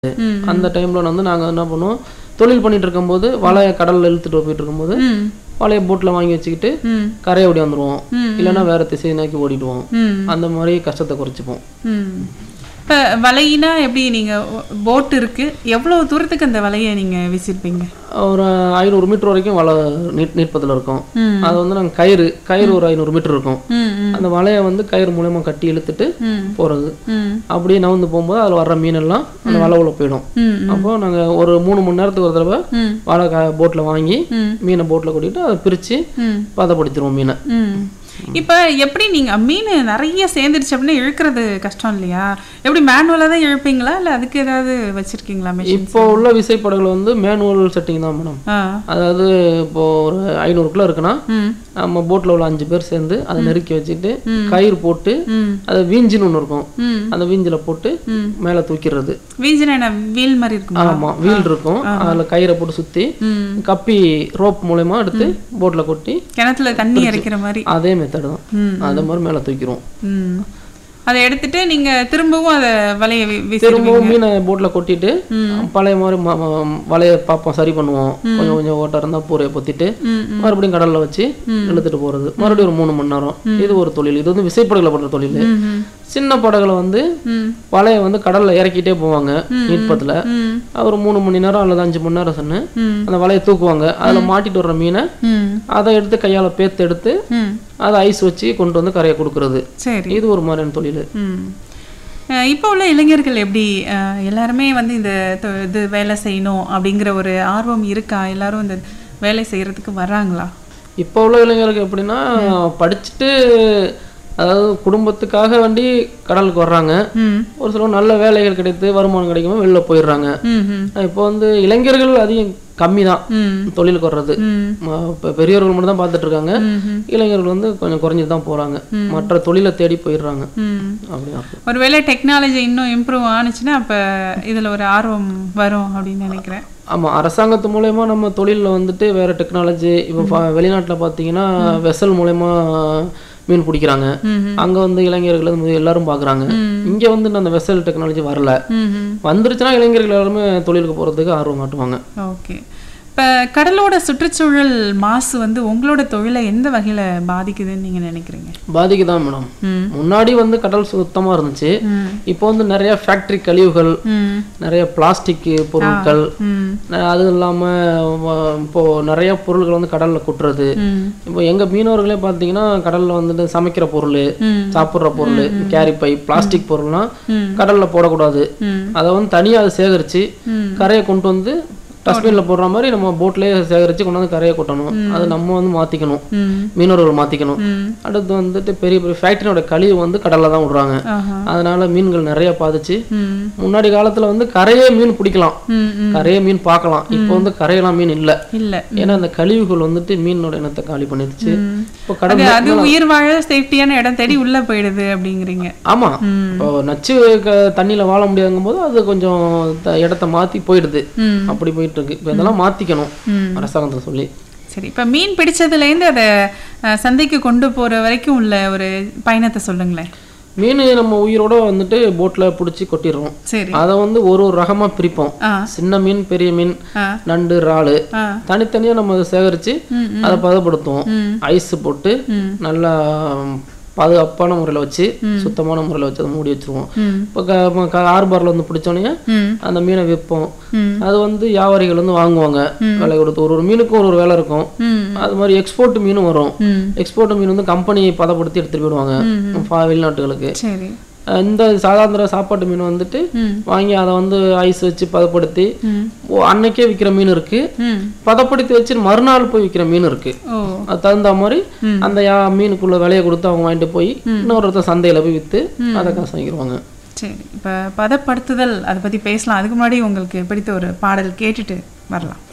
ம் அந்த டைமில் வந்து நாங்கள் என்ன பண்ணுவோம் தொழில் பண்ணிட்டு இருக்கும்போது வலையை கடலில் இழுத்துட்டு போயிட்டு இருக்கும்போது ம் வலையை போட்டில் வாங்கி வச்சுக்கிட்டு ம் கரையை ஓடி வந்துடுவோம் ம். இல்லைன்னா வேற திசையை நோக்கி ஓடிடுவோம் ம் அந்த மாதிரி கஷ்டத்தை குறைச்சிப்போம் ம் இப்போ வலையினா எப்படி நீங்கள் போட் இருக்கு எவ்வளோ தூரத்துக்கு அந்த வலையை நீங்கள் வீசிருப்பீங்க ஒரு ஐநூறு மீட்டர் வரைக்கும் வலை நீட் நீட்பத்தில் இருக்கும் ம் அது வந்து நாங்கள் கயிறு கயிறு ஒரு ஐநூறு மீட்டர் இருக்கும் ம் ம் அந்த வலையை வந்து கயிறு மூலயமா கட்டி இழுத்துட்டு ம் போகிறது ம் அப்படியே நவுந்து போகும்போது அதில் வர்ற மீனெல்லாம் அந்த வலை உள்ள போயிடும் ம் அப்போ நாங்கள் ஒரு மூணு மணி நேரத்துக்கு ஒரு தடவை ம் வலை க போட்டில் வாங்கி ம் மீனை போட்டில் கொட்டிட்டு அதை பிரித்து ம் பதப்படுத்திடுவோம் மீனை ம் இப்போ எப்படி நீங்கள் மீன் நிறைய சேர்ந்துருச்சு அப்படின்னா இழுக்கிறது கஷ்டம் இல்லையா எப்படி மேனுவலாக தான் இழுப்பீங்களா இல்லை அதுக்கு ஏதாவது வச்சுருக்கீங்களா மிஷின் இப்போ உள்ள விசைப்படகுல வந்து மேனுவல் செட்டிங் தான் மேடம் ஆ அதாவது இப்போ ஒரு ஐநூறு கிலோ இருக்குன்னா ம் நம்ம போட்டில் உள்ள அஞ்சு பேர் சேர்ந்து அதை நெருக்கி வச்சுட்டு ம். கயிறு போட்டு ம் அது வீஞ்சின்னு ஒன்று இருக்கும் ம் அந்த வீஞ்சில் போட்டு ம் மேலே தூக்கிடுறது வீஞ்சினா என்ன வீல் மாதிரி இருக்குமா ஆமாம் வீல் இருக்கும் அதில் கயிறை போட்டு சுற்றி ம் கப்பி ரோப் மூலயமா எடுத்து போட்டில் கொட்டி கிணத்துல தண்ணி இறைக்கிற மாதிரி அதே மெத்தடு தான் ம் அந்த மாதிரி மேலே தூக்கிடுவோம் ம் அதை எடுத்துட்டு நீங்க திரும்பவும் அதை வலையை வீ- வீசி திரும்பவும் மீனை போட்டில் கொட்டிட்டு பழைய மாதிரி ம- ம- வலையை பார்ப்போம் சரி பண்ணுவோம் கொஞ்சம் கொஞ்சம் ஓட்டம் இருந்தால் பூரையை பொத்திட்டு ம் மறுபடியும் கடலில் வச்சு இழுத்துட்டு போகிறது மறுபடியும் ஒரு மூணு மணி நேரம் இது ஒரு தொழில் இது வந்து விசைப்படகுல பண்ணுற தொழில் ம் ம் சின்ன படகுல வந்து ம் வலையை வந்து கடலில் இறக்கிட்டே போவாங்க நீட்பத்தில் ம் ஒரு மூணு மணி நேரம் அல்லது அஞ்சு மணி நேரம் சொன்னு ம் அந்த வலையை தூக்குவாங்க அதில் மாட்டிட்டு வர்ற மீனை ம் அதை எடுத்து கையால் பேத்து எடுத்து ம் அதை ஐஸ் வச்சு கொண்டு வந்து கரையை கொடுக்கறது சரி இது ஒரு மாதிரியான தொழில் ம் அஹ் இப்போ உள்ள இளைஞர்கள் எப்படி அஹ் எல்லாருமே வந்து இந்த தொ- இது வேலை செய்யணும் அப்படிங்கிற ஒரு ஆர்வம் இருக்கா எல்லாரும் இந்த வேலை செய்யறதுக்கு வர்றாங்களா இப்போ உள்ள இளைஞருக்கு எப்படின்னா படிச்சுட்டு அதாவது குடும்பத்துக்காக வேண்டி கடலுக்கு வர்றாங்க ம் ஒரு சிலர் நல்ல வேலைகள் கிடைத்து வருமானம் கிடைக்கும் வெளில போயிடுறாங்க ம் ம் இப்போ வந்து இளைஞர்கள் அதிகம் கம்மி தான் ம் தொழிலுக்கு வர்றது ம் இப்போ பெரியவர்கள் மட்டும் தான் பார்த்துட்டு இருக்காங்க ம் இளைஞர்கள் வந்து கொஞ்சம் குறைஞ்சிட்டு தான் போகிறாங்க மற்ற தொழிலை தேடி போயிடுறாங்க ம் அப்படிதான் இருக்கு. ஒருவேளை டெக்னாலஜி இன்னும் இம்ப்ரூவ் ஆனுச்சுன்னா அப்போ இதில் ஒரு ஆர்வம் வரும் அப்படின்னு நினைக்கிறேன் ஆமாம் அரசாங்கத்து மூலயமா நம்ம தொழிலில் வந்துட்டு வேறு டெக்னாலஜி இப்போ வெளிநாட்டில் பார்த்தீங்கன்னா வெசல் மூலயமா மீன் பிடிக்கிறாங்க ம் அங்கே வந்து இளைஞர்கள் வந்து எல்லாரும் பார்க்குறாங்க இங்கே வந்து இன்னும் அந்த வெசல் டெக்னாலஜி வரல ம் ம் வந்துருச்சுன்னா இளைஞர்கள் எல்லாருமே தொழிலுக்கு போகிறதுக்கு ஆர்வம் காட்டுவாங்க ஓகே இப்போ கடலோட சுற்றுச்சூழல் மாசு வந்து உங்களோட தொழிலை எந்த வகையில் பாதிக்குதுன்னு நீங்கள் நினைக்கிறீங்க பாதிக்குதான் மேடம் ம் முன்னாடி வந்து கடல் சுத்தமாக இருந்துச்சு ம் இப்போ வந்து நிறைய ஃபேக்ட்ரி கழிவுகள் ம் நிறைய பிளாஸ்டிக் பொருட்கள் ம் ந- அது இல்லாமல் இப்போ நிறைய பொருட்கள் வந்து கடலில் கொட்டுறது ம் இப்போ எங்கள் மீனவர்களே பார்த்தீங்கன்னா கடலில் வந்துட்டு சமைக்கிற பொருள் ம் சாப்பிட்ற பொருள் கேரி பை பிளாஸ்டிக் பொருள்லாம் ம். கடலில் போடக்கூடாது ம் அதை வந்து தனியாக அதை சேகரித்து ம் கரையை கொண்டு வந்து டஸ்ட்பினில் போடுற மாதிரி நம்ம போட்லேயே சேகரித்து கொண்டு வந்து கரையை கொட்டணும் அது நம்ம வந்து மாற்றிக்கணும் ம் மீனவர்கள் மாற்றிக்கணும் ம் அடுத்து வந்துட்டு பெரிய பெரிய ஃபேக்ட்ரியோட கழிவு வந்து கடலில் தான் விடுறாங்க ஆஹா அதனால மீன்கள் நிறைய பாதிச்சு ம் முன்னாடி காலத்தில் வந்து கரையே மீன் பிடிக்கலாம் ம் ம் கரையே மீன் பார்க்கலாம் இப்போ வந்து கரையெல்லாம் மீன் இல்லை இல்லை ஏன்னா அந்த கழிவுகள் வந்துட்டு மீனோட இனத்தை காலி பண்ணிடுச்சு இப்போ அது கடல் அது உயிர் வாழ சேஃப்டியான இடம் தேடி உள்ள போயிடுது அப்படிங்கிறீங்க ஆமா ம் இப்போ நச்சு க தண்ணியில் வாழ முடியாதுங்கும் போது அது கொஞ்சம் த- இடத்த மாற்றி போயிடுது ம் அப்படி போயிட்டு இருக்கு இப்போ இதெல்லாம் மாற்றிக்கணும் ம் அரசாங்கத்தை சொல்லி சரி இப்போ மீன் பிடிச்சதுலேருந்து அதை அஹ், சந்தைக்கு கொண்டு போற வரைக்கும் உள்ள ஒரு பயணத்தை சொல்லுங்களேன் மீன் நம்ம உயிரோட வந்துட்டு போட்டில் பிடிச்சி கொட்டிடுறோம் சரி அதை வந்து ஒரு ஒரு ரகமாக பிரிப்போம் ஆ சின்ன மீன் பெரிய மீன் ஆ நண்டு இறாலு ஆ தனித்தனியாக நம்ம அதை சேகரித்து ம் ம் அதை பதப்படுத்துவோம் ம் ஐஸ் போட்டு ம் நல்லா பாதுகாப்பான முறையில் வச்சு சுத்தமான முறையில் வச்சு அதை மூடி வச்சிருவோம் ம் இப்போ ஆர்பாரில் வந்து பிடிச்சோன்னே ம் அந்த மீனை விற்போம் ம் அது வந்து வியாபாரிகள் வந்து வாங்குவாங்க விலை கொடுத்து ஒரு ஒரு மீனுக்கும் ஒரு ஒரு விலை இருக்கும் ம் அது மாதிரி எக்ஸ்போர்ட் மீனும் வரும் ம் எக்ஸ்போர்ட் மீன் வந்து கம்பெனி பதப்படுத்தி எடுத்துட்டு போயிடுவாங்க ஃபா- வெளிநாட்டுகளுக்கு சரி அஹ் இந்த சாதாரண சாப்பாட்டு மீன் வந்துட்டு ம் வாங்கி அதை வந்து ஐஸ் வச்சு பதப்படுத்தி ம் ஓ, அன்னைக்கே விற்கிற மீன் இருக்கு ம் பதப்படுத்தி வச்சு மறுநாள் போய் விற்கிற மீன் இருக்கு ஓ அது தகுந்த மாதிரி ம். அந்த யா- மீனுக்குள்ள விலையை கொடுத்து அவங்க வாங்கிட்டு போய் இன்னொருத்த சந்தையில போய் விற்று அதை காசு வாங்கிடுவாங்க சரி இப்போ பதப்படுத்துதல் அதை பற்றி பேசலாம் அதுக்கு முன்னாடி உங்களுக்கு பிடித்த ஒரு பாடல் கேட்டுட்டு வரலாம்